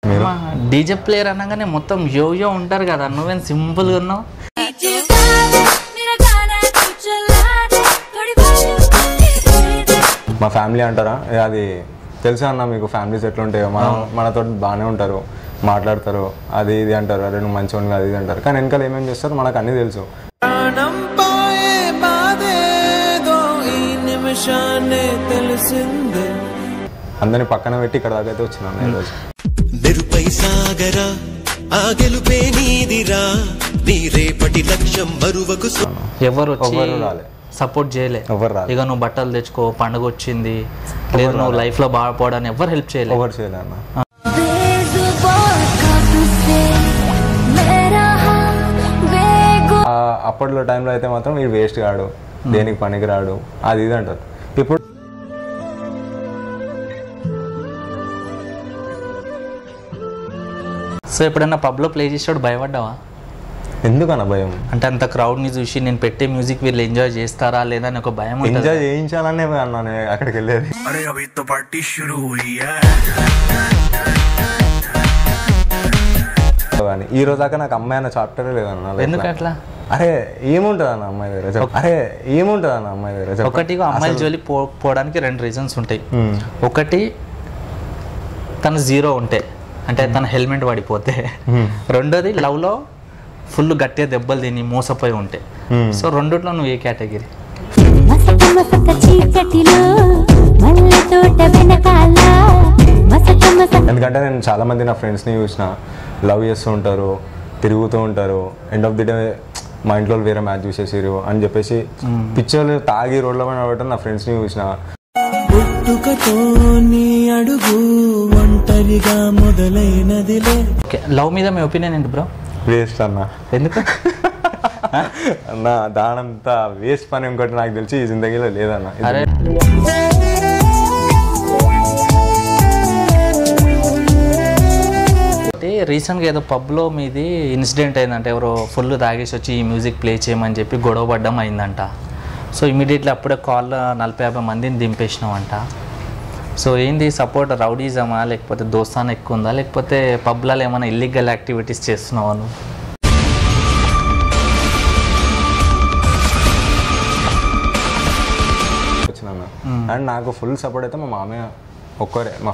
మీరు DJ player అనగానే మొత్తం యో యో ఉంటారు కదా నువ్వేం సింపుల్గా ఉన్నావు मेरा गाना तू चला दे थोड़ी बात మా ఫ్యామిలీ అంటారా ఏ అది తెలుసా అన్న మీకు ఫ్యామిలీస్ ఎట్లుంటాయో మన మనతో బాగానే ఉంటారు మాట్లాడతారు అది ఇది అంటారు అరే నువ్వు మంచిగా అది ఇది అంటారు కానీ వెనకాల ఏమేమి చేస్తారు మనకు అన్నీ తెలుసు ప్రాణం పోయే బాధేదో ఈ నిమిషాన్నే తెలిసిందే అందరిని పక్కన పెట్టి ఇక్కడ దాకా అయితే వచ్చినాను ఈరోజు మెరుపై సాగరా ఆ గెలుపే నీదిరా నీ రేపటి లక్ష్యం మరువకు సు- ఎవరు వచ్చి ఎవ్వరు రాలే. సపోర్ట్ చేయలే ఎవ్వరు రాలే. ఇక నువ్వు బట్టలు తెచ్చుకో పండుగ వచ్చింది లేదు నువ్వు లైఫ్ లో బాగుపడని ఎవరు హెల్ప్ చేయలేదు ఎవరు చేయలే అన్న बेजुबान का तुझसे मेरा हाँ बेगु ఆ అప్పట్లో టైంలో అయితే మాత్రం వీడు వేస్ట్ కాడు దేనికి పనికి రాడు అది ఇది అంటారు ఇప్పుడు సో ఎప్పుడైనా పబ్ లో ప్లే చేసేవాడు భయపడ్డావా ఎందుకన్న భయం అంటే అంత క్రౌడ్ ని చూసి నేను పెట్టే మ్యూజిక్ వీళ్ళు ఎంజాయ్ చేస్తారా లేదా అని ఒక భయం ఉంటుంది ఎంజాయ్ చేయించాలనే అన్నా నేను అక్కడికి వెళ్ళేది అరే అవి తో పార్టీ షురూ హుయా కానీ ఈ రోజు దాకా నాకు అమ్మాయి అన్న చాప్టరే లేదన్న life లో. ఎందుకు అట్లా అరే ఏముంటుంది అన్న అమ్మాయి దగ్గర చెప్పు. అరే ఏముంటుంది అన్న అమ్మాయి దగ్గర చెప్పు. ఒకటిగా అమ్మాయిల జోలికి పో పోవడానికి రెండు రీజన్స్ ఉంటాయి మ్మ్. ఒకటి తన జీరో ఉంటే అంటే తన హెల్మెట్ పడిపోతే రెండోది లవ్లో ఫుల్ గట్టిగా దెబ్బలు తిని మోసపోయి ఉంటే సో రెండిట్లో నువ్వు ఏ కేటగిరీ మసక మసక చీకటిలో మల్లె తోట వెనకాల మసక మసక ఎందుకంటే నేను చాలా మంది నా ఫ్రెండ్స్ని చూసిన లవ్ చేస్తూ ఉంటారు తిరుగుతూ ఉంటారు ఎండ్ ఆఫ్ ది డే మా ఇంట్లో వాళ్ళు వేరే మ్యాచ్ చూసేసారు అని చెప్పేసి పిక్చర్లు తాగి రోడ్ల పైన పడటం నా ఫ్రెండ్స్ని చూసిన పుట్టుకతో నీ అడుగు ఒంటరిగా మొదలైనదిలే ఓకే లవ్ మీద మీ ఒపీనియన్ ఏంటి బ్రో వేస్ట్ అన్న ఎందుకు అన్న దానంతా వేస్ట్ పని ఇంకోటి నాకు తెలిసి ఈ జిందగీలో లేదన్న ఇది అరే రీసెంట్గా ఏదో పబ్లో మీది ఇన్సిడెంట్ అయిందంట ఎవరో ఫుల్ తాగేసి వచ్చి ఈ మ్యూజిక్ ప్లే చేయమని చెప్పి గొడవ పడ్డం అయిందంట సో ఇమీడియట్లీ అప్పుడే కాల్ నలభై యాభై మందిని దింపేసినామంట సో ఏంది సపోర్ట్ రౌడీజమా లేకపోతే దోస్తాన ఎక్కువ ఉందా లేకపోతే పబ్లలో ఏమైనా ఇల్లీగల్ యాక్టివిటీస్ చేస్తున్నావా నువ్వు వచ్చిన అన్న అండ్ నాకు ఫుల్ సపోర్ట్ అయితే మా మామయ్య ఒక్కరే మా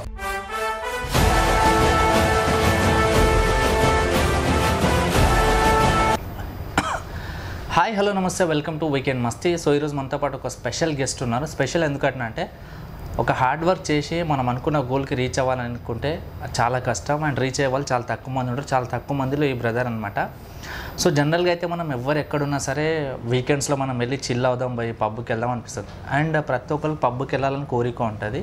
hi hello namaste welcome to weekend Masti so ఈరోజు మనతో పాటు ఒక స్పెషల్ గెస్ట్ ఉన్నారు స్పెషల్ ఎందుకంటే అంటే ఒక హార్డ్ వర్క్ చేసి మనం అనుకున్న గోల్కి రీచ్ అవ్వాలనుకుంటే చాలా కష్టం అండ్ రీచ్ అయ్యే వాళ్ళు చాలా తక్కువ మంది ఉంటారు చాలా తక్కువ మందిలో ఈ బ్రదర్ అనమాట సో జనరల్గా అయితే మనం ఎవరు ఎక్కడున్నా సరే వీకెండ్స్లో మనం వెళ్ళి చిల్ అవుదాం పోయి పబ్కి వెళ్దాం అనిపిస్తుంది అండ్ ప్రతి ఒక్కరికి పబ్కి వెళ్ళాలని కోరిక ఉంటుంది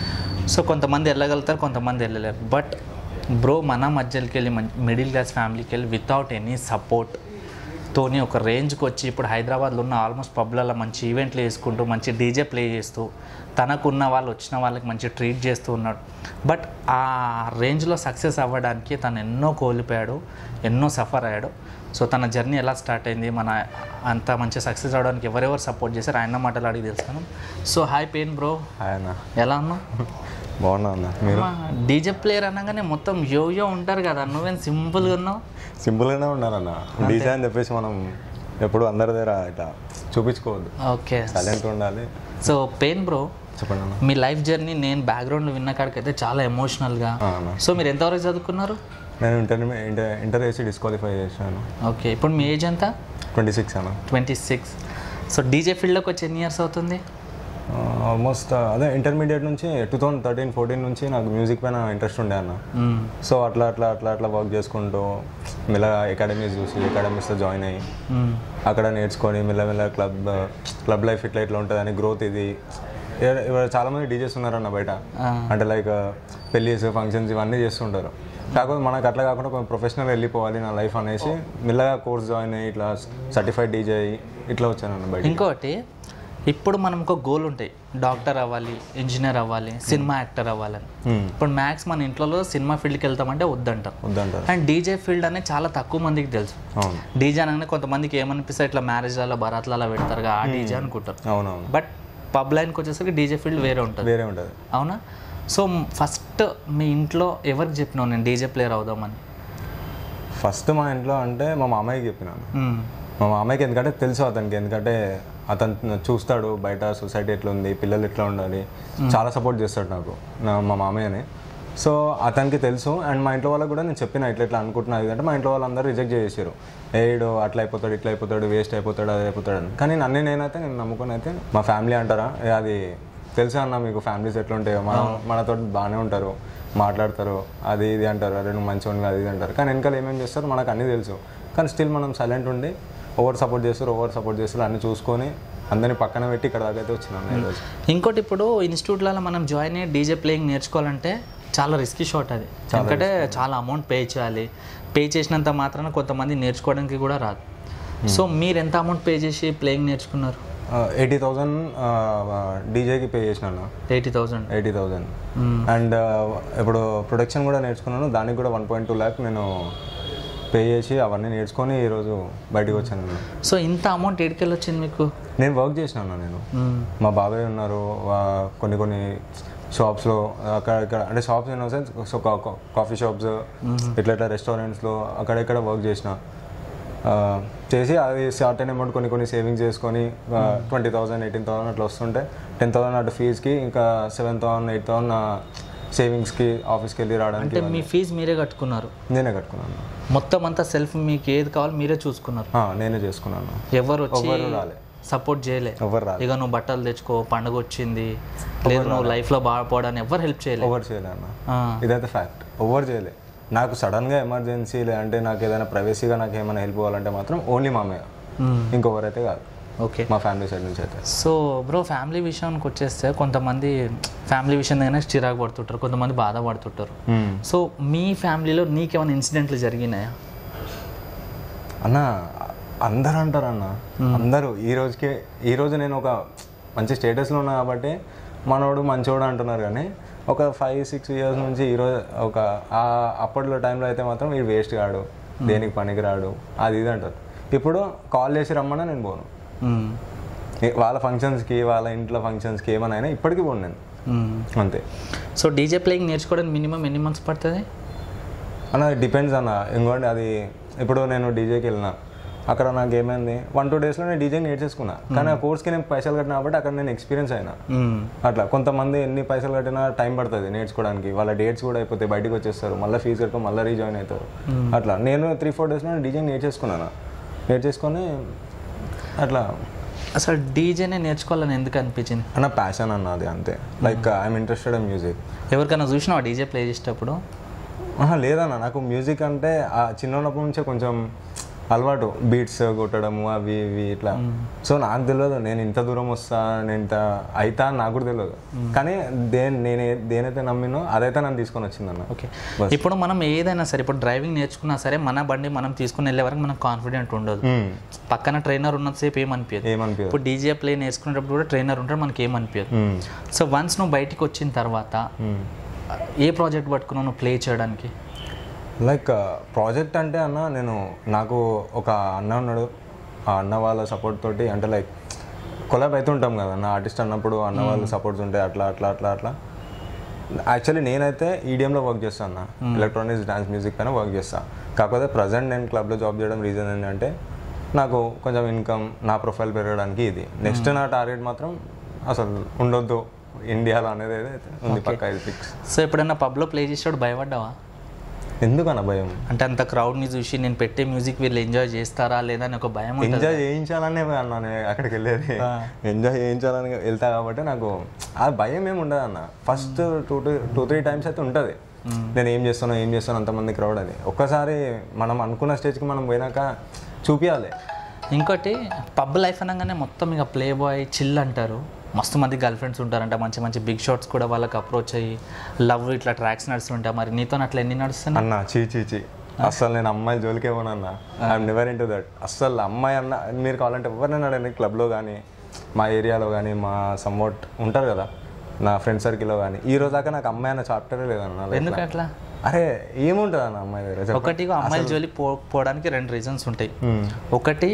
సో కొంతమంది వెళ్ళగలుగుతారు కొంతమంది వెళ్ళలేరు బట్ బ్రో మన మధ్యలోకి వెళ్ళి మిడిల్ క్లాస్ ఫ్యామిలీకి వెళ్ళి వితౌట్ ఎనీ సపోర్ట్ తోని ఒక రేంజ్కి వచ్చి ఇప్పుడు హైదరాబాద్లో ఉన్న ఆల్మోస్ట్ పబ్లలో మంచి ఈవెంట్లు వేసుకుంటూ మంచి డీజే ప్లే చేస్తూ తనకున్న వాళ్ళు వచ్చిన వాళ్ళకి మంచి ట్రీట్ చేస్తూ ఉన్నాడు బట్ ఆ రేంజ్లో సక్సెస్ అవ్వడానికి తను ఎన్నో కోల్పోయాడు ఎన్నో సఫర్ అయ్యాడు సో తన జర్నీ ఎలా స్టార్ట్ అయింది మన అంత మంచి సక్సెస్ అవడానికి ఎవరెవరు సపోర్ట్ చేశారు ఆయన మాటలు అడిగి తెలుస్తాను సో హాయ్ పెయిన్ బ్రో ఆయన ఎలా ఉన్నావు బాగున్నా అన్న మీరు డీజే ప్లేయర్ అనగానే మొత్తం యో యో ఉంటారు కదా నువ్వేం సింపుల్గా ఉన్నావు సింపుల్గానే ఉన్నారన్న డీజే అని చెప్పేసి మనం ఎప్పుడు అందరి దగ్గర ఇట్లా చూపించుకోవద్దు ఓకే సైలెంట్ ఉండాలి సో పెయిన్ బ్రో చెప్పండి అన్న మీ లైఫ్ జర్నీ నేను బ్యాక్గ్రౌండ్లో విన్న కాడికైతే చాలా ఎమోషనల్గా ఆ, అన్న. సో మీరు ఎంతవరకు చదువుకున్నారు నేను ఇంటర్ ఇంటర్ ఇంటర్ వేసి డిస్క్వాలిఫై చేశాను ఓకే ఇప్పుడు మీ ఏజ్ ఎంత ట్వంటీ సిక్స్ అన్న ట్వంటీ సిక్స్ సో డీజే ఫీల్డ్లోకి వచ్చి ఎన్ని ఇయర్స్ అవుతుంది ఆల్మోస్ట్ అదే ఇంటర్మీడియట్ నుంచి టూ థౌసండ్ థర్టీన్ ఫోర్టీన్ నుంచి నాకు మ్యూజిక్ పైన ఇంట్రెస్ట్ ఉండే అన్న మ్మ్. సో అట్లా అట్లా అట్లా అట్లా వర్క్ చేసుకుంటూ మెల్లగా అకాడమీస్ చూసి అకాడమీస్లో జాయిన్ అయ్యి మ్మ్. అక్కడ నేర్చుకొని మెల్లమెల్ల క్లబ్ క్లబ్ లైఫ్ ఇట్లా ఇట్లా ఉంటుందని గ్రోత్ ఇది ఇవ- ఇవాళ చాలా మంది డీజేస్ ఉన్నారన్న బయట ఆ. అంటే లైక్ పెళ్ళిస్ ఫంక్షన్స్ ఇవన్నీ చేస్తుంటారు కాకపోతే మనకు అట్లా కాకుండా కొంచెం ప్రొఫెషనల్ వెళ్ళిపోవాలి నా లైఫ్ అనేసి మెల్లగా కోర్స్ జాయిన్ అయ్యి ఇట్లా సర్టిఫైడ్ డీజే అయ్యి ఇట్లా వచ్చాను బయట ఇంకోటి ఇప్పుడు మనం ఒక గోల్ ఉంటాయి డాక్టర్ అవ్వాలి ఇంజనీర్ అవ్వాలి సినిమా యాక్టర్ అవ్వాలని ఇప్పుడు మ్యాక్స్ మన ఇంట్లో సినిమా ఫీల్డ్కి వెళ్తామంటే వద్దంటారు వద్దంటారు అండ్ డీజే ఫీల్డ్ అనేది చాలా తక్కువ మందికి తెలుసు అవును డీజే అనగానే కొంతమందికి ఏమనిపిస్తే ఇట్లా మ్యారేజ్లలో బరాత్లలో పెడతారు ఆ డీజే అనుకుంటారు అవునవును బట్ పబ్ లైన్కి వచ్చేసరికి డీజే ఫీల్డ్ వేరే ఉంటుంది వేరే ఉంటుంది అవునా సో ఫస్ట్ మీ ఇంట్లో ఎవరికి చెప్పినావు నేను డీజే ప్లేయర్ అవుదామని ఫస్ట్ మా ఇంట్లో అంటే మా మామయ్యకి చెప్పినాను మ్మ్. మా మామయ్యకి ఎందుకంటే తెలుసు అతనికి ఎందుకంటే అతను చూస్తాడు బయట సొసైటీ ఎట్లా ఉంది పిల్లలు ఎట్లా ఉండాలి చాలా సపోర్ట్ చేస్తాడు నాకు నా మా మామయ్యని సో అతనికి తెలుసు అండ్ మా ఇంట్లో వాళ్ళకి కూడా నేను చెప్పిన ఇట్లా ఇట్లా అనుకుంటున్నా ఇది అంటే మా ఇంట్లో వాళ్ళందరూ రిజెక్ట్ చేసేసారు ఏడు అట్లా అయిపోతాడు ఇట్లా అయిపోతాడు వేస్ట్ అయిపోతాడు అది అయిపోతాడు అని కానీ నన్ను నేనైతే నేను నమ్ముకొని అయితే మా ఫ్యామిలీ అంటారా ఏ అది తెలుసా అన్న మీకు ఫ్యామిలీస్ ఎట్లా ఉంటాయో మన మనతో బాగానే ఉంటారు మాట్లాడతారు అది ఇది అంటారు అరే నువ్వు మంచిగా అది ఇది అంటారు కానీ వెనకాల ఏమేమి చేస్తారు మనకు అన్నీ తెలుసు కానీ స్టిల్ మనం సైలెంట్ ఉండి ఓవర్ సపోర్ట్ చేస్తారు ఓవర్ సపోర్ట్ చేస్తారు అన్ని చూసుకొని అందరిని పక్కన పెట్టి ఇక్కడ దాకా అయితే వచ్చినాను ఈరోజు ఇంకోటి ఇప్పుడు ఇన్స్టిట్యూట్లలో మనం జాయిన్ అయ్యి డీజే ప్లేయింగ్ నేర్చుకోవాలంటే చాలా రిస్కీ షాట్ అది ఎందుకంటే చాలా అమౌంట్ పే చేయాలి పే చేసినంత మాత్రాన కొంతమంది నేర్చుకోవడానికి కూడా రాదు సో మీరు ఎంత అమౌంట్ పే చేసి ప్లేయింగ్ నేర్చుకున్నారు ఎయిటీ థౌజండ్ డీజేకి పే చేసినాను eighty thousand eighty thousand and ఇప్పుడు ప్రొడక్షన్ కూడా నేర్చుకున్నాను దానికి కూడా వన్ పాయింట్ టూ ల్యాక్ నేను పే చేసి అవన్నీ నేర్చుకొని ఈరోజు బయటకు వచ్చాను నేను సో ఇంత అమౌంట్ ఎడికెళ్ళి వచ్చింది మీకు నేను వర్క్ చేసినాను నేను మా బాబాయ్ ఉన్నారు వా- కొన్ని కొన్ని షాప్స్లో అక్కడ ఇక్కడ అంటే shops in sense so coffee shops ఇట్లా ఇట్లా రెస్టారెంట్స్లో అక్కడ ఇక్కడ వర్క్ చేసిన ఆ, చేసి అది సర్టెన్ అమౌంట్ కొన్ని కొన్ని సేవింగ్స్ చేసుకొని ట్వంటీ థౌసండ్ ఎయిటీన్ థౌసండ్ అట్లా వస్తుంటే టెన్ థౌసండ్ అటు ఫీజ్కి ఇంకా సెవెన్ థౌసండ్ ఎయిట్ థౌసండ్ నా సేవింగ్స్కి ఆఫీస్కి వెళ్ళి రావడానికి అంటే మీ ఫీజు మీరే కట్టుకున్నారు నేనే కట్టుకున్నాను మొత్తం అంతా సెల్ఫ్ మీకు ఏది కావాలో మీరే చూసుకున్నారు ఆ, నేనే చేసుకున్నాను ఎవరు వచ్చి ఎవరు రాలే. సపోర్ట్ చేయలే ఎవరు రాలేదు ఇక నువ్వు బట్టలు తెచ్చుకో పండుగ వచ్చింది లేదు నువ్వు లైఫ్లో బాగుపడని ఎవరు హెల్ప్ చేయలేదు ఎవరు చేయలే అన్న ఇదైతే ఫ్యాక్ట్ ఎవరు చేయలే నాకు సడన్గా ఎమర్జెన్సీ లేదంటే నాకు ఏదైనా ప్రైవసీగా నాకు ఏమైనా హెల్ప్ కావాలంటే మాత్రం ఓన్లీ మామయ్య ఇంకొకరైతే కాదు ఓకే మా ఫ్యామిలీ సైడ్ నుంచి అయితే సో బ్రో ఫ్యామిలీ విషయానికి వచ్చేస్తే కొంతమంది ఫ్యామిలీ విషయం దగ్గర చిరాకు పడుతుంటారు కొంతమంది బాధపడుతుంటారు సో మీ ఫ్యామిలీలో నీకేమైనా ఇన్సిడెంట్లు జరిగినాయా అన్న అందరూ అంటారు అన్న అందరూ ఈ రోజుకే ఈ రోజు నేను ఒక మంచి స్టేటస్లో ఉన్నా కాబట్టి మనోడు మంచోడు అంటున్నారు కానీ ఒక ఫైవ్ సిక్స్ ఇయర్స్ నుంచి ఈరోజు ఒక ఆ అప్పట్లో టైంలో అయితే మాత్రం వీడు వేస్ట్ కాడు దేనికి పనికి రాడు అది ఇది అంటారు ఇప్పుడు కాల్ చేసి రమ్మన్నా నేను పోను మ్మ్. ఏ- వాళ్ళ ఫంక్షన్స్కి వాళ్ళ ఇంట్లో ఫంక్షన్స్కి ఏమైనా అయినా ఇప్పటికీ పోను నేను మ్మ్. అంతే సో డీజే ప్లేయింగ్ నేర్చుకోవడానికి మినిమం ఎన్ని మంత్స్ పడుతుంది అన్న డిపెండ్స్ అన్న ఇంకోటి అది ఇప్పుడు నేను డీజేకి వెళ్ళిన అక్కడ నాకు ఏమైంది వన్ టూ డేస్లో నేను డీజే నేర్చేసుకున్నా కానీ ఆ కోర్స్కి నేను పైసలు కట్టినా కాబట్టి అక్కడ నేను ఎక్స్పీరియన్స్ అయినా మ్మ్. అట్లా కొంతమంది ఎన్ని పైసలు కట్టినా టైం పడుతుంది నేర్చుకోవడానికి వాళ్ళ డేట్స్ కూడా అయిపోతాయి బయటకు వచ్చేస్తారు మళ్ళీ ఫీజు కట్టుకొని మళ్ళీ రీజాయిన్ అవుతారు అట్లా నేను త్రీ ఫోర్ డేస్లో డీజే నేర్చేసుకున్నాను నేర్చేసుకొని అట్లా అసలు డీజేనే నేర్చుకోవాలని ఎందుకు అనిపించింది అన్న ప్యాషన్ అన్న అది అంతే like I'm interested in music ఎవరికైనా చూసినావా డీజే ప్లే చేసేటప్పుడు ఆహా, లేదన్న నాకు మ్యూజిక్ అంటే ఆ చిన్న ఉన్నప్పటి నుంచే కొంచెం అలవాటు బీట్స్ కొట్టడము అవి ఇవి ఇట్లా సో నాకు తెలియదు నేను ఇంత దూరం వస్తా నేను ఇంత అయితా అని నాకు కూడా తెలియదు కానీ దేని నేను దేనైతే నమ్మినో అదైతే నన్ను తీసుకొని వచ్చిందన్న ఓకే ఇప్పుడు మనం ఏదైనా సరే ఇప్పుడు డ్రైవింగ్ నేర్చుకున్నా సరే మన బండి మనం తీసుకుని వెళ్ళే వరకు మనకు కాన్ఫిడెంట్ ఉండదు మ్మ్. పక్కన ట్రైనర్ ఉన్నంతసేపు ఏమనిపించదు ఏమనిపించదు ఇప్పుడు డీజే ప్లే నేర్చుకునేటప్పుడు కూడా ట్రైనర్ ఉంటాడు మనకి ఏమనిపించదు మ్మ్. సో వన్స్ నువ్వు బయటికి వచ్చిన తర్వాత మ్మ్. ఏ ప్రాజెక్ట్ పట్టుకున్నావు నువ్వు ప్లే చేయడానికి లైక్ ప్రాజెక్ట్ అంటే అన్న నేను నాకు ఒక అన్న ఉన్నాడు ఆ అన్న వాళ్ళ సపోర్ట్ తోటి అంటే లైక్ కొలాబ్ అవుతుంటాం కదా అన్న ఆర్టిస్ట్ అన్నప్పుడు అన్న వాళ్ళ సపోర్ట్స్ ఉంటాయి అట్లా అట్లా అట్లా అట్లా యాక్చువల్లీ నేనైతే ఈడిఎంలో వర్క్ చేస్తాను అన్న ఎలక్ట్రానిక్స్ డాన్స్ మ్యూజిక్ పైన వర్క్ చేస్తాను కాకపోతే ప్రజెంట్ నేను క్లబ్లో జాబ్ చేయడం రీజన్ ఏంటంటే నాకు కొంచెం ఇన్కమ్ నా ప్రొఫైల్ పెరగడానికి ఇది నెక్స్ట్ నా టార్గెట్ మాత్రం అసలు ఉండొద్దు ఇండియాలో అనేది అయితే ఉంది పక్కా ఇది ఫిక్స్ సో ఎప్పుడైనా పబ్లో ప్లే చేసేవాడు భయపడ్డావా ఎందుకన్న భయం అంటే అంత క్రౌడ్ని చూసి నేను పెట్టే మ్యూజిక్ వీళ్ళు ఎంజాయ్ చేస్తారా లేదా అని ఒక భయం ఉంటుంది ఎంజాయ్ చేయించాలనే అన్నా నేను అక్కడికి వెళ్ళేది ఎంజాయ్ చేయించాలని వెళ్తా కాబట్టి నాకు ఆ భయం ఏమి ఉండదు అన్న first two two two three times అయితే ఉంటుంది నేను ఏం చేస్తానో ఏం చేస్తానో అంతమంది క్రౌడ్ అని ఒక్కసారి మనం అనుకున్న స్టేజ్కి మనం పోయినాక చూపించాలి ఇంకోటి పబ్ లైఫ్ అనగానే మొత్తం ఇక ప్లే బాయ్ చిల్ అంటారు మస్తు మంది గర్ల్ ఫ్రెండ్స్ ఉంటారంట మంచి మంచి బిగ్ షాట్స్ కూడా వాళ్ళకి అప్రోచ్ అయ్యి లవ్ ఇట్లా ట్రాక్స్ నడుస్తుంటాయి మరి నీతో అట్లా ఎన్ని నడుస్తున్నాయి అన్న చీ చీ చీ అస్సలు నేను అమ్మాయి జోలికే పోనన్న I'm never into that అస్సలు అమ్మాయి అన్న మీరు కావాలంటే ఎవరినైనా అడగండి క్లబ్లో కానీ మా ఏరియాలో కానీ మా సమ్వాట్ ఉంటారు కదా నా ఫ్రెండ్ సర్కిల్లో కానీ ఈ రోజు దాకా నాకు అమ్మాయి అన్న చాప్టరే లేదన్న నా life లో. ఎందుకు అట్లా అరే ఏముంటుంది అన్న అమ్మాయి దగ్గర చెప్పండి. ఒకటి అమ్మాయిల జోలి పో పోవడానికి రెండు రీజన్స్ ఉంటాయి ఒకటి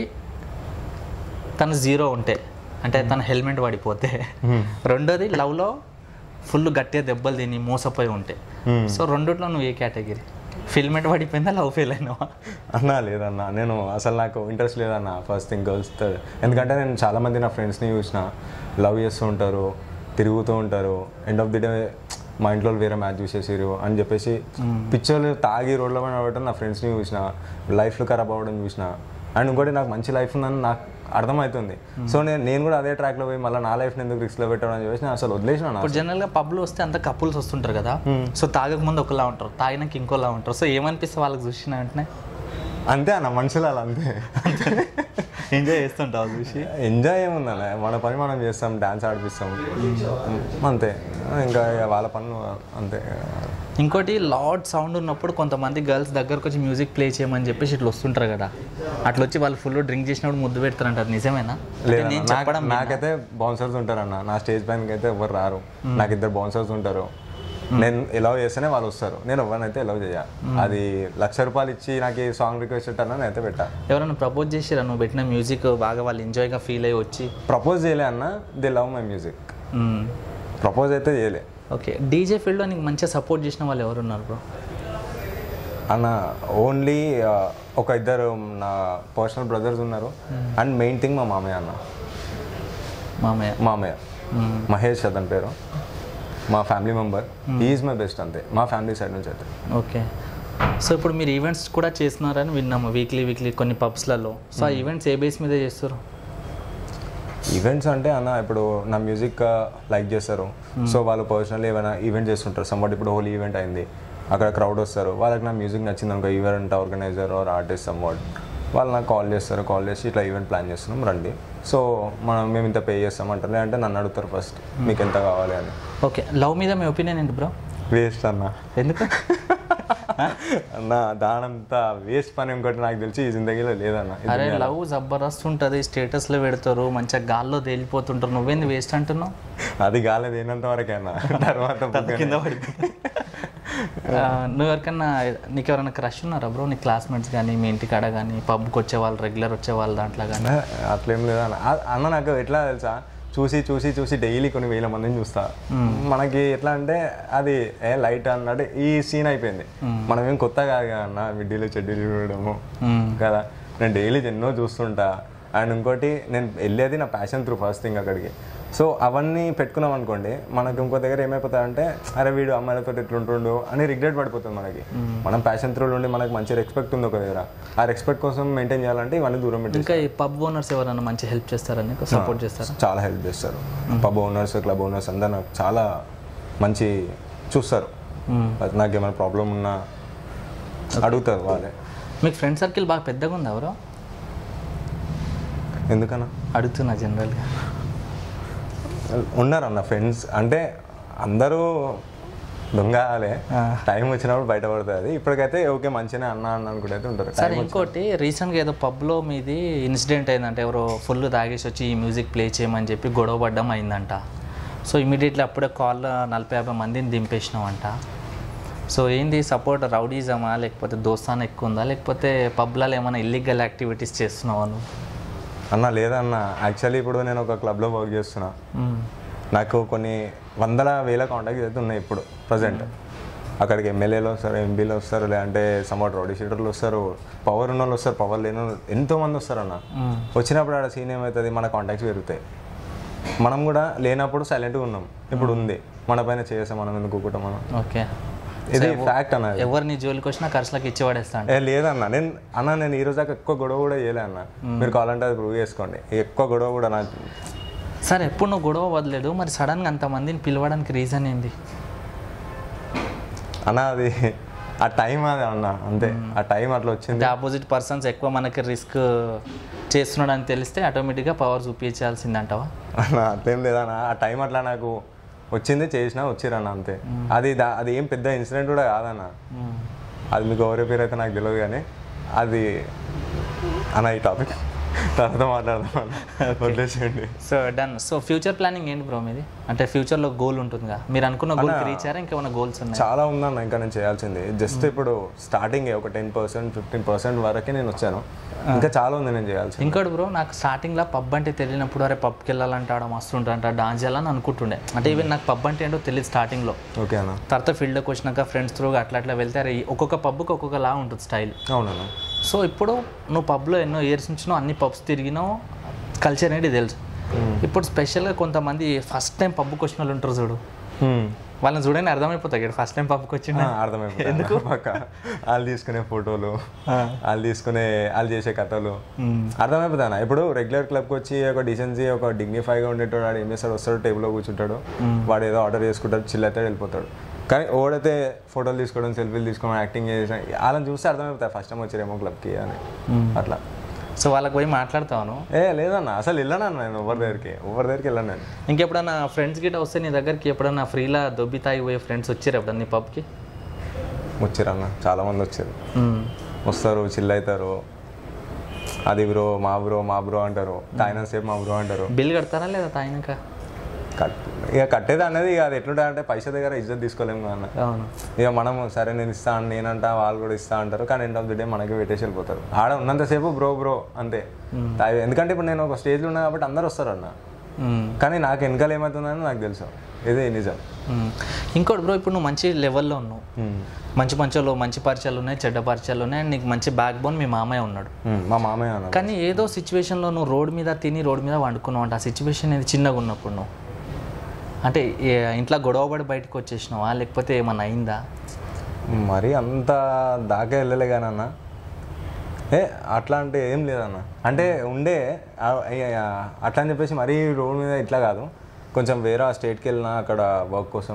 తను జీరో ఉంటే అంటే తన హెల్మెట్ పడిపోతే రెండోది లవ్లో ఫుల్ గట్టిగా దెబ్బలు తిని మోసపోయి ఉంటే సో రెండిట్లో నువ్వు ఏ కేటగిరీ ఫిల్మెట్ పడిపోయిందా లవ్ ఫెయిల్ అయినావా అన్నా లేదన్నా నేను అసలు నాకు ఇంట్రెస్ట్ లేదన్నా ఫస్ట్ థింగ్ గర్ల్స్ ఎందుకంటే నేను చాలామంది నా ఫ్రెండ్స్ని చూసిన లవ్ చేస్తూ ఉంటారు తిరుగుతూ ఉంటారు ఎండ్ ఆఫ్ ది డే మా ఇంట్లో వాళ్ళు వేరే మ్యాచ్ చూసేసారు అని చెప్పేసి పిక్చర్లు తాగి రోడ్ల పైన పడటం నా ఫ్రెండ్స్ని చూసిన లైఫ్లో ఖరాబ్ అవ్వడం చూసిన అండ్ ఇంకోటి నాకు మంచి లైఫ్ ఉందని నాకు అర్థమవుతుంది సో నేను నేను కూడా అదే ట్రాక్లో పోయి మళ్ళీ నా లైఫ్ని ఎందుకు రిస్క్లో పెట్టడం అని చెప్పేసి నేను అసలు వదిలేసిన ఇప్పుడు జనరల్గా పబ్లో వస్తే అంత కపుల్స్ వస్తుంటారు కదా సో తాగక ముందు ఒకలా ఉంటారు తాగినాక ఇంకోలా ఉంటారు సో ఏమనిపిస్తే వాళ్ళకి చూసిన వెంటనే అంతే అన్న మనుషులు అలా అంతే ఎంజాయ్ చేస్తుంటావు చూసి ఎంజాయ్ ఏముందన్న మన పని మనం చేస్తాం డ్యాన్స్ ఆడిపిస్తాం అంతే ఇంకా ఇక వాళ్ళ పనులు అంతే ఇంకోటి లాడ్ సౌండ్ ఉన్నప్పుడు కొంతమంది గర్ల్స్ దగ్గరకు వచ్చి మ్యూజిక్ ప్లే చేయమని చెప్పేసి ఇట్లా వస్తుంటారు కదా అట్లా వచ్చి వాళ్ళు ఫుల్ డ్రింక్ చేసినప్పుడు ముద్దు పెడతారంటారు నిజమేనా అంటే లేదన్న, నేను నాకు- చెప్పడం నాకైతే బౌన్సర్స్ ఉంటారన్న నా స్టేజ్ పైనకి అయితే ఎవరు రారు నాకు ఇద్దరు బౌన్సర్స్ ఉంటారు నేను ఎలా చేస్తేనే వాళ్ళు వస్తారు నేను ఎవరినైతే ఎలా చేయ అది లక్ష రూపాయలు ఇచ్చి నాకు ఈ సాంగ్ రిక్వెస్ట్ పెట్టాను నేను అయితే పెట్టా ఎవరైనా ప్రపోజ్ చేసిరా నువ్వు పెట్టిన మ్యూజిక్ బాగా వాళ్ళు ఎంజాయ్గా ఫీల్ అయ్యి వచ్చి ప్రపోజ్ చేయలే అన్న they love my music propose అయితే చేయలే ఓకే డీజే ఫీల్డ్లో నీకు మంచిగా సపోర్ట్ చేసిన వాళ్ళు ఎవరున్నారు బ్రో అన్న ఓన్లీ ఒక ఇద్దరు నా పర్సనల్ బ్రదర్స్ ఉన్నారు అండ్ మెయిన్ థింగ్ మా మామయ్య అన్న మామయ్య మామయ్య మహేష్ అతని పేరు మా family member is my best అంతే మా ఫ్యామిలీ సైడ్ నుంచి అయితే ఓకే సో ఇప్పుడు మీరు ఈవెంట్స్ కూడా చేస్తున్నారని విన్నాము వీక్లీ వీక్లీ కొన్ని పబ్స్లలో సో ఆ ఈవెంట్స్ ఏ బేస్ మీద చేస్తారు ఈవెంట్స్ అంటే అన్న ఇప్పుడు నా మ్యూజిక్ లైక్ చేస్తారు సో వాళ్ళు పర్సనల్లీ ఏమైనా ఈవెంట్ చేస్తుంటారు సమ్వాట్ ఇప్పుడు హోలీ ఈవెంట్ అయింది అక్కడ క్రౌడ్ వస్తారు వాళ్ళకి నా మ్యూజిక్ నచ్చింది అనుకో event organiser or artist somewhat వాళ్ళు నాకు కాల్ చేస్తారు కాల్ చేసి ఇట్లా ఈవెంట్ ప్లాన్ చేస్తున్నాం రండి సో మనం మేము ఇంత పే చేస్తాం అంటారు లేదంటే నన్ను అడుగుతారు ఫస్ట్ మీకు ఎంత కావాలి అని ఓకే లవ్ మీద మీ ఒపీనియన్ ఏంటి బ్రో వేస్ట్ అన్న ఎందుకు అన్న దానంతా వేస్ట్ పని ఇంకోటి నాకు తెలిసి ఈ జిందగీలో లేదన్న ఈ అరే దునియాలో. లవ్ జబర్దస్త్ ఉంటుంది స్టేటస్లో పెడతారు మంచిగా గాల్లో తేలిపోతుంటారు నువ్వేంది వేస్ట్ అంటున్నావు అది గాలేదు ఏనంత వరకేనా తర్వాత కింద పడి నువ్వు ఎవరికన్నా నీకు ఎవరైనా క్రష్ ఉన్నారా బ్రో నీ క్లాస్మేట్స్ కానీ మీ ఇంటికాడ కానీ పబ్కి వచ్చే వాళ్ళు రెగ్యులర్ వచ్చే వాళ్ళు దాంట్లో కానీ అన్న, అట్లేం లేదా అన్న ఆ- అన్న నాకు ఎట్లా తెలుసా చూసి చూసి చూసి డైలీ కొన్ని వేల మందిని చూస్తా మనకి ఎట్లా అంటే అది ఏ లైట్ అన్నట్టు ఈ సీన్ అయిపోయింది మనం ఏం కొత్త కాదు కదా అన్న మిడ్డీలు చెడ్డీలు చూడడము కదా నేను డైలీ ఎన్నో చూస్తుంటా అండ్ ఇంకోటి నేను వెళ్ళేది నా ప్యాషన్ త్రూ ఫస్ట్ థింగ్ అక్కడికి సో అవన్నీ పెట్టుకున్నాం అనుకోండి మనకు ఇంకో దగ్గర ఏమైపోతుంది అంటే అరే వీడు అమ్మాయిలతో ఎట్లుంటుండు అని రిగ్రెట్ పడిపోతుంది మనకి మనం ప్యాషన్ త్రూ ఉండి మనకి మంచి రెస్పెక్ట్ ఉంది ఒక దగ్గర ఆ రెస్పెక్ట్ కోసం మెయింటైన్ చేయాలంటే ఇవన్నీ దూరం పెట్టి ఇంకా ఈ పబ్ ఓనర్స్ ఎవరైనా మంచి హెల్ప్ చేస్తారా నీకు సపోర్ట్ చేస్తారా చాలా హెల్ప్ చేస్తారు పబ్ ఓనర్స్ క్లబ్ ఓనర్స్ అందరు నాకు చాలా మంచి చూస్తారు అది నాకు ఏమైనా ప్రాబ్లం ఉన్నా అడుగుతారు వాళ్ళే మీకు ఫ్రెండ్ సర్కిల్ బాగా పెద్దగా ఉంది ఎవరో ఎందుకన్నా అడుగుతున్నా జనరల్గా ఉన్నారు అన్న ఫ్రెండ్స్ అంటే అందరూ దొంగలే టైం వచ్చినప్పుడు బయటపడుతుంది ఇప్పటికైతే ఓకే మంచిగానే అన్న అన్న అనుకుంటే అయితే ఉంటారు సరే ఇంకోటి రీసెంట్గా ఏదో పబ్లో మీది ఇన్సిడెంట్ అయిందంటే ఎవరో ఫుల్ తాగేసి వచ్చి ఈ మ్యూజిక్ ప్లే చేయమని చెప్పి గొడవ పడ్డం అయిందంట సో ఇమీడియట్లీ అప్పుడే కాల్ నలభై యాభై మందిని దింపేసినామంట సో ఏంది సపోర్ట్ రౌడీజమా లేకపోతే దోస్తాన ఎక్కువ ఉందా లేకపోతే పబ్లలో ఏమైనా ఇల్లీగల్ యాక్టివిటీస్ చేస్తున్నావా నువ్వు అన్న లేదన్న యాక్చువల్లీ ఇప్పుడు నేను ఒక క్లబ్లో వర్క్ చేస్తున్నా నాకు కొన్ని వందల వేల కాంటాక్ట్స్ అయితే ఉన్నాయి ఇప్పుడు ప్రజెంట్ అక్కడికి ఎమ్మెల్యేలు వస్తారు ఎంపీలు వస్తారు లేదంటే సమ్వాట్ రౌడీ షీటర్లు వస్తారు పవర్ ఉన్న వాళ్ళు వస్తారు పవర్ లేని వాళ్ళు ఎంతో మంది వస్తారు అన్న వచ్చినప్పుడు ఆడ సీన్ ఏమవుతుంది మన కాంటాక్ట్స్ పెరుగుతాయి మనం కూడా లేనప్పుడు సైలెంట్గా ఉన్నాం ఇప్పుడు ఉంది మన పైన చేసాం మనం ఎందుకు కూకుంటాం మనం ఓకే ఇది ఫ్యాక్ట్ అన్న ఇది. ఎవరు నీ జోలికి వచ్చినా ఖర్చులకు ఇచ్చి పడేస్తాను ఏ లేదన్న నేను అన్న నేను ఈ రోజు దాకా ఎక్కువ గొడవ కూడా చేయలే అన్న మీరు కావాలంటే అది ప్రూవ్ చేసుకోండి ఎక్కువ గొడవ కూడా నాకు సరే ఎప్పుడు నువ్వు గొడవ వదలేదు మరి సడన్గా అంతమందిని పిలవడానికి రీజన్ ఏంది అన్న అది ఆ టైం అది అన్న అంతే ఆ టైం అట్లా వచ్చింది అంటే ఆపోజిట్ పర్సన్స్ ఎక్కువ మనకి రిస్క్ చేస్తున్నాడు అని తెలిస్తే ఆటోమేటిక్గా పవర్ చూపించాల్సింది అంటావా అన్న అట్లేం లేదన్న ఆ టైం అట్లా నాకు వచ్చింది చేసినా వచ్చిరన్న అంతే అది దా- అది ఏం పెద్ద ఇన్సిడెంట్ కూడా కాదన్న అది మీకు ఎవరి పేరు అయితే నాకు తెలియదు కానీ అది అన్న ఈ టాపిక్ తర్వాత మాట్లాడదాం వదిలేసేయండి so done so future planning ఏంటి బ్రో మీది అంటే ఫ్యూచర్లో గోల్ ఉంటుందిగా మీరు అనుకున్న గోల్కి రీచ్ అయ్యారా ఇంకేమైనా గోల్స్ ఉన్నాయి చాలా ఉందన్న ఇంకా నేను చేయాల్సింది జస్ట్ ఇప్పుడు స్టార్టింగ్ ఒక టెన్ పర్సెంట్ ఫిఫ్టీన్ పర్సెంట్ వరకే నేను వచ్చాను ఇంకా చాలా ఉంది నేను చేయాల్సింది ఇంకోటి బ్రో నాకు స్టార్టింగ్లో పబ్ అంటే తెలియనప్పుడు అరే పబ్కి వెళ్ళాలంటే ఆడ మస్తు ఉంటారంట డాన్స్ చేయాలని అనుకుంటుండే అంటే ఈవెన్ నాకు పబ్ అంటే ఏంటో తెలియదు స్టార్టింగ్లో ఓకే అన్న తర్వాత ఫీల్డ్లోకి వచ్చినాక ఫ్రెండ్స్ త్రూ అట్లా అట్లా వెళ్తే అరే ఈ ఒక్కొక్క పబ్కి ఒక్కొక్క లా ఉంటుంది స్టైల్ అవునన్న సో ఇప్పుడు నువ్వు పబ్లో ఎన్నో ఇయర్స్ నుంచి నువ్వు అన్ని పబ్స్ తిరిగినావు కల్చర్ అనేది తెలుసు ఇప్పుడు స్పెషల్గా కొంతమంది ఫస్ట్ టైం పబ్కి వచ్చిన వాళ్ళు ఉంటారు చూడు వాళ్ళని చూడండి అర్థమైపోతాయి ఇక్కడ ఫస్ట్ టైం పబ్కి వచ్చిండ అర్థమైపోతుంది ఎందుకు పక్క వాళ్ళు తీసుకునే ఫోటోలు వాళ్ళు తీసుకునే వాళ్ళు చేసే కథలు అర్థమైపోతాను ఇప్పుడు రెగ్యులర్ క్లబ్కి వచ్చి ఒక డీసెన్సీ ఒక డిగ్నిఫైగా ఉండేటోడు వాడు ఏం చేస్తాడు వస్తాడు టేబుల్లో కూర్చుంటాడు వాడు ఏదో ఆర్డర్ చేసుకుంటాడు చిల్ అయితే వెళ్ళిపోతాడు కానీ ఓడైతే ఫోటోలు తీసుకోవడం సెల్ఫీలు తీసుకోవడం యాక్టింగ్ చేసిన వాళ్ళని చూస్తే అర్థమైపోతాయి ఫస్ట్ టైం వచ్చారేమో క్లబ్కి అని అట్లా సో వాళ్ళకి పోయి మాట్లాడతాను ఏ లేదన్న అసలు వెళ్ళాను నేను ఎవరి దగ్గరికి ఎవరి దగ్గరికి వెళ్ళాను నేను ఇంకెప్పుడన్నా ఫ్రెండ్స్ గిట్ట వస్తే నీ దగ్గరికి ఎప్పుడన్నా ఫ్రీలా దొబ్బి తాగి పోయే ఫ్రెండ్స్ వచ్చారు ఎప్పుడన్నా నీ పబ్కి వచ్చారన్న చాలా మంది వచ్చారు వస్తారు చిల్ అవుతారు అది బ్రో మా బ్రో మా బ్రో అంటారు తాగిన సేపు మా బ్రో అంటారు బిల్ కడతారా లేదా తాగినాక కట్ ఇక కట్టేది అనేది ఇక అది ఎట్లుంటుంది అంటే పైసా దగ్గర ఇజ్జత్ తీసుకోలేము కదా అన్న అవును ఇక మనం సరే నేను ఇస్తా అని నేనంటా వాళ్ళు కూడా ఇస్తా అంటారు కానీ ఎండ్ ఆఫ్ ది డే మనకి పెట్టేసి వెళ్ళిపోతారు ఆడ ఉన్నంతసేపు బ్రో బ్రో అంతే తాగి- ఎందుకంటే ఇప్పుడు నేను ఒక స్టేజ్లో ఉన్నా కాబట్టి అందరు వస్తారు అన్న మ్మ్. కానీ నాకు వెనకాల ఏమవుతుందని నాకు తెలుసు ఇదే నిజం మ్మ్. ఇంకోటి బ్రో ఇప్పుడు నువ్వు మంచి లెవెల్లో ఉన్నావు మంచి మంచిలో మంచి పరిచయాలు ఉన్నాయి చెడ్డ పరిచయాలు ఉన్నాయి అండ్ నీకు మంచి బ్యాక్ బోన్ మీ మామయ్య ఉన్నాడు ఉమ్, మా మామయ్య అన్న కానీ ఏదో సిచ్యువేషన్లో నువ్వు రోడ్ మీద తిని రోడ్ మీద వండుకున్నావు అంటే ఆ సిచ్యువేషన్ ఇది చిన్నగా ఉన్నప్పుడు నువ్వు అంటే ఏ- ఇంట్లో గొడవపడి బయటకు వచ్చేసినావా లేకపోతే ఏమన్నా అయిందా మరి అంత దాకా వెళ్ళలే కానీ అన్న ఏ అట్లా అంటే ఏం లేదన్న అంటే ఉండే ఆ- ఏ- ఆ- అట్లా అని చెప్పేసి మరీ రోడ్ మీద ఇట్లా కాదు కొంచెం వేరే స్టేట్కి వెళ్ళినా అక్కడ వర్క్ కోసం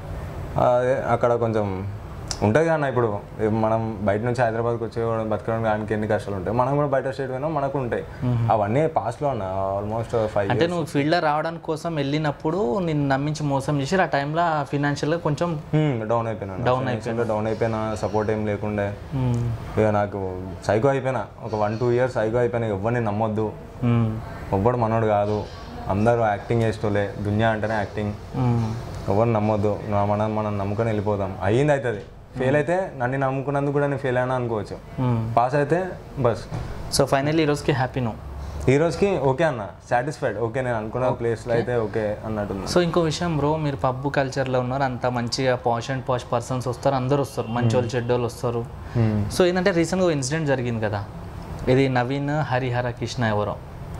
అదే అక్కడ కొంచెం ఉంటుంది కదా ఇప్పుడు మనం బయట నుంచి హైదరాబాద్కి వచ్చి బతకడం దానికి ఎన్ని కష్టాలు ఉంటాయి మనం కూడా బయట స్టేట్ పోయినా మనకు ఉంటాయి అవన్నీ పాస్ట్లో అన్న ఆల్మోస్ట్ ఫైవ్ అంటే నువ్వు ఫీల్డ్లో రావడానికి కోసం వెళ్ళినప్పుడు నిన్ను నమ్మించి మోసం చేసి ఆ టైంలో ఫినాన్షియల్గా కొంచెం డౌన్ అయిపోయినా Down డౌన్ అయిపోయినా సపోర్ట్ ఏం లేకుండే ఇక నాకు సైకో అయిపోయినా ఒక వన్ టూ ఇయర్స్ సైకో అయిపోయినా ఎవరిని నమ్మొద్దు మ్మ్. ఎవ్వడు మనోడు కాదు అందరూ యాక్టింగ్ చేసేటోలే దునియా అంటేనే యాక్టింగ్ మ్మ్. ఎవరు నమ్మొద్దు నా- మనం మనం నమ్ముకొని వెళ్ళిపోదాం అయ్యింది అవుతుంది ఫెయిల్ అయితే నన్ను నమ్ముకున్నందుకు కూడా నేను ఫెయిల్ అయినా అనుకోవచ్చు మ్మ్. పాస్ అయితే బస్ సో ఫైనల్లీ ఈ రోజుకి హ్యాపీ నువ్వు ఈ రోజుకి ఓకే అన్న సాటిస్ఫైడ్ ఓకే నేను అనుకున్న ప్లేస్లో అయితే ఓకే అన్నట్టుంది సో ఇంకో విషయం బ్రో మీరు పబ్బు కల్చర్లో ఉన్నారు అంత మంచిగా పాష్ అండ్ పాష్ పర్సన్స్ వస్తారు అందరు వస్తారు మంచోళ్ళు చెడ్డోళ్ళు వస్తారు సో ఏంటంటే రీసెంట్గా ఇన్సిడెంట్ జరిగింది కదా ఇది నవీన్ హరిహర కృష్ణ ఎవరో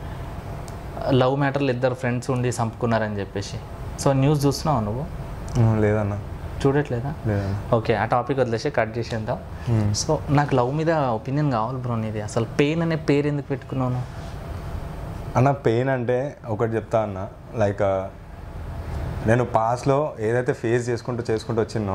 లవ్ మ్యాటర్లు ఇద్దరు ఫ్రెండ్స్ ఉండి చంపుకున్నారని చెప్పేసి సో న్యూస్ చూస్తున్నావు నువ్వు ఉమ్, లేదన్న చూడట్లేదా లేదన్న ఓకే ఆ టాపిక్ వదిలేసి కట్ చేసేద్దాం సో నాకు లవ్ మీద ఒపీనియన్ కావాలి బ్రో నీది అసలు పెయిన్ అనే పేరు ఎందుకు పెట్టుకున్నాను అన్న పెయిన్ అంటే ఒకటి చెప్తా అన్న లైక్ నేను పాస్లో ఏదైతే ఫేస్ చేసుకుంటూ చేసుకుంటూ వచ్చినో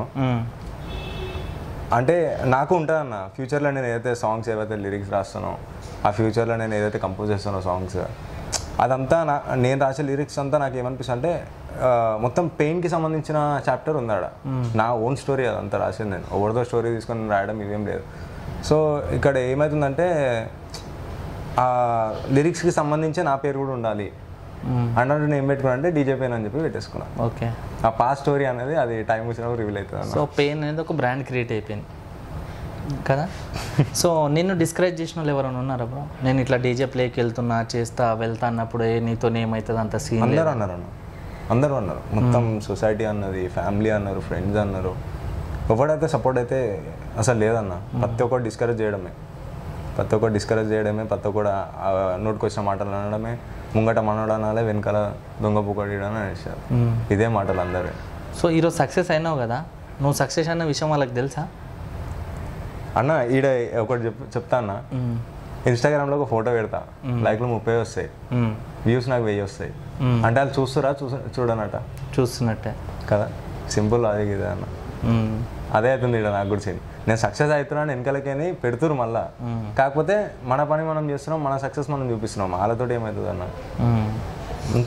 అంటే నాకు ఉంటుంది అన్న ఫ్యూచర్లో నేను ఏదైతే సాంగ్స్ ఏవైతే లిరిక్స్ రాస్తానో ఆ ఫ్యూచర్లో నేను ఏదైతే కంపోజ్ చేస్తానో సాంగ్స్ అదంతా నా నేను రాసే లిరిక్స్ అంతా నాకు ఏమనిపిస్తుంది అంటే ఆ, మొత్తం పెయిన్కి సంబంధించిన చాప్టర్ ఉంది ఆడ నా ఓన్ స్టోరీ అదంతా రాసింది నేను ఎవరిదో స్టోరీ తీసుకొని రాయడం ఇవేం లేదు సో ఇక్కడ ఏమవుతుందంటే ఆ లిరిక్స్కి సంబంధించి నా పేరు కూడా ఉండాలి అన్నట్టు నేను ఏం పెట్టుకున్నా అంటే డీజే పెయిన్ అని చెప్పి పెట్టేసుకున్నా ఓకే ఆ పాస్ స్టోరీ అనేది అది టైం వచ్చినప్పుడు రివీల్ అవుతుంది అన్న సో పెయిన్ అనేది ఒక బ్రాండ్ క్రియేట్ అయిపోయింది కదా సో నిన్ను డిస్కరేజ్ చేసిన వాళ్ళు ఎవరైనా ఉన్నారా బ్రో నేను ఇట్లా డీజే ప్లేకి వెళ్తున్నా చేస్తా వెళ్తా అన్నప్పుడు ఏ నీతో ఏమవుతుంది అంత సీన్ అందరూ అన్నారు అన్న అందరూ అన్నారు మొత్తం సొసైటీ అన్నది ఫ్యామిలీ అన్నారు ఫ్రెండ్స్ అన్నారు ఎవడైతే సపోర్ట్ అయితే అసలు లేదన్న ప్రతి ఒక్కటి డిస్కరేజ్ చేయడమే ప్రతి ఒక్కటి డిస్కరేజ్ చేయడమే ప్రతి ఒక్కటి నోటికి వచ్చిన మాటలు అనడమే ముంగట మనోడు అనాలే వెనకాల దొంగ పుకడీడు అని అనేసారు ఇదే మాటలు అందరూ సో ఈరోజు సక్సెస్ అయినావు కదా నువ్వు సక్సెస్ అన్న విషయం వాళ్ళకి తెలుసా అన్న ఈడ ఒకటి చెప్ చెప్తా అన్న ఇన్స్టాగ్రామ్లో ఒక ఫోటో పెడతా లైక్లు ముప్పై వస్తాయి మ్మ్. వ్యూస్ నాకు వెయ్యి వస్తాయి అంటే వాళ్ళు చూస్తురా చూస చూడనట చూస్తున్నట్టే కదా సింపుల్ అది ఇది అన్న మ్మ్. అదే అవుతుంది ఇక్కడ నాకు గురించి నేను సక్సెస్ అవుతున్నాను వెనకాలకని పెడుతురు మళ్ళా కాకపోతే మన పని మనం చేస్తున్నాం మన సక్సెస్ మనం చూపిస్తున్నాం వాళ్ళతోటి ఏమవుతుంది అన్న మ్మ్. అంతే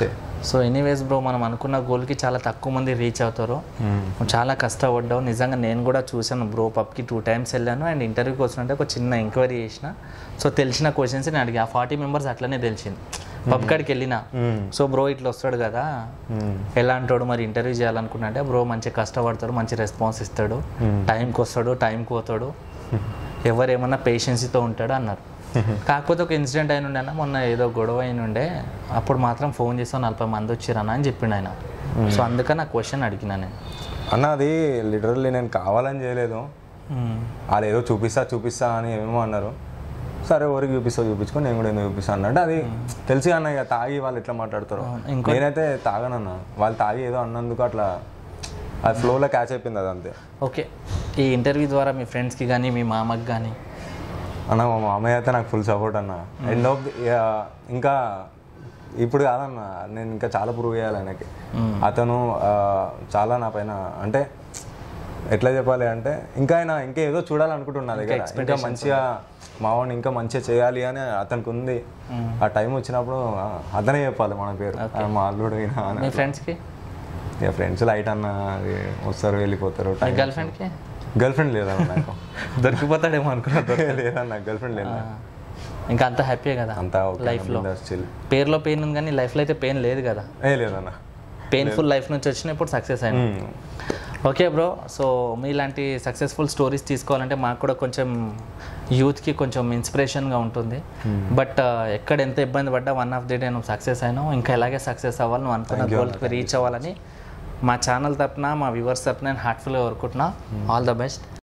సో ఎనీవేస్ బ్రో మనం అనుకున్న గోల్కి చాలా తక్కువ మంది రీచ్ అవుతారు నువ్వు చాలా కష్టపడ్డావు నిజంగా నేను కూడా చూశాను బ్రో పబ్కి టూ టైమ్స్ వెళ్ళాను అండ్ ఇంటర్వ్యూకి వచ్చినట్టే ఒక చిన్న ఎంక్వైరీ చేసిన సో తెలిసిన క్వశ్చన్స్ నేను అడిగా ఆ ఫార్టీ మెంబర్స్ అట్లనే తెలిసింది పబ్ కాడికి వెళ్ళిన సో బ్రో ఇట్లా వస్తాడు కదా ఎలా అంటాడు మరి ఇంటర్వ్యూ చేయాలనుకున్నా అంటే బ్రో మంచి కష్టపడతాడు మంచి రెస్పాన్స్ ఇస్తాడు టైంకి వస్తాడు టైంకి పోతాడు ఎవరేమన్నా పేషెన్సీతో ఉంటాడు అన్నారు కాకపోతే ఒక ఇన్సిడెంట్ అయిన ఉండే అన్న మొన్న ఏదో గొడవ అయిన ఉండే అప్పుడు మాత్రం ఫోన్ చేసావు నలభై మంది వచ్చిరన్న అని చెప్పిండు ఆయన సో అందుకని ఆ క్వశ్చన్ అడిగినా నేను అన్న అది లిటరల్లీ నేను కావాలని చేయలేదు వాళ్ళు ఏదో చూపిస్తా చూపిస్తా అని ఏమేమో అన్నారు సరే ఎవరికి చూపిస్తా చూపించుకో నేను కూడా ఎందుకు చూపిస్తా అన్నట్టు అది తెలిసి అన్న ఇక తాగి వాళ్ళు ఎట్లా మాట్లాడతారు ఇంకో- నేనైతే తాగనన్న వాళ్ళు తాగి ఏదో అన్నందుకు అట్లా అది ఫ్లోలో క్యాచ్ అయిపోయింది అది అంతే ఓకే ఈ ఇంటర్వ్యూ ద్వారా మీ ఫ్రెండ్స్కి కానీ మీ మామకి కానీ అన్న మా మామయ్య అయితే నాకు ఫుల్ సపోర్ట్ అన్న ఎండ్ ఆఫ్ ఇంకా ఇప్పుడు కాదన్న నేను ఇంకా చాలా ప్రూవ్ చేయాలి ఆయనకి అతను ఆ, చాలా నా పైన అంటే ఎట్లా చెప్పాలి అంటే ఇంకా ఆయన ఇంకా ఏదో చూడాలనుకుంటున్నా దగ్గర ఇంకా మంచిగా మావాడిని ఇంకా మంచిగా చేయాలి అని అతనికి ఉంది ఆ టైం వచ్చినప్పుడు ఆ, అతనే చెప్పాలి మన పేరు ఆ, మా అల్లుడు ఈయన అని మీ ఫ్రెండ్స్కి ఇక ఫ్రెండ్స్ లైట్ అన్న అది వస్తారు వెళ్ళిపోతారు మీ గర్ల్ ఫ్రెండ్కి గర్ల్ ఫ్రెండ్ లేదన్న నాకు దొరికిపోతాడేమో అనుకున్నా లేదన్న గర్ల్ ఫ్రెండ్ లేదు ఇంకా అంత హ్యాపీ కదా అంతా లైఫ్లో చిల్ పేరులో పెయిన్ ఉంది కానీ లైఫ్లో అయితే పెయిన్ లేదు కదా ఏ లేదన్న పెయిన్ఫుల్ లైఫ్ నుంచి వచ్చిన ఇప్పుడు సక్సెస్ అయినా ఓకే బ్రో సో మీలాంటి సక్సెస్ఫుల్ స్టోరీస్ తీసుకోవాలంటే మాకు కూడా కొంచెం యూత్కి కొంచెం ఇన్స్పిరేషన్గా ఉంటుంది బట్ ఎక్కడ ఎంత ఇబ్బంది పడ్డా వన్ ఆఫ్ ది డే నువ్వు సక్సెస్ అయినావు ఇంకా ఎలాగే సక్సెస్ అవ్వాలి నువ్వు అనుకున్న గోల్కి రీచ్ అవ్వాలని మా ఛానల్ తరపున మా వ్యూవర్స్ తరపున నేను హార్ట్ఫుల్గా కోరుకుంటున్నా ఆల్ ద బెస్ట్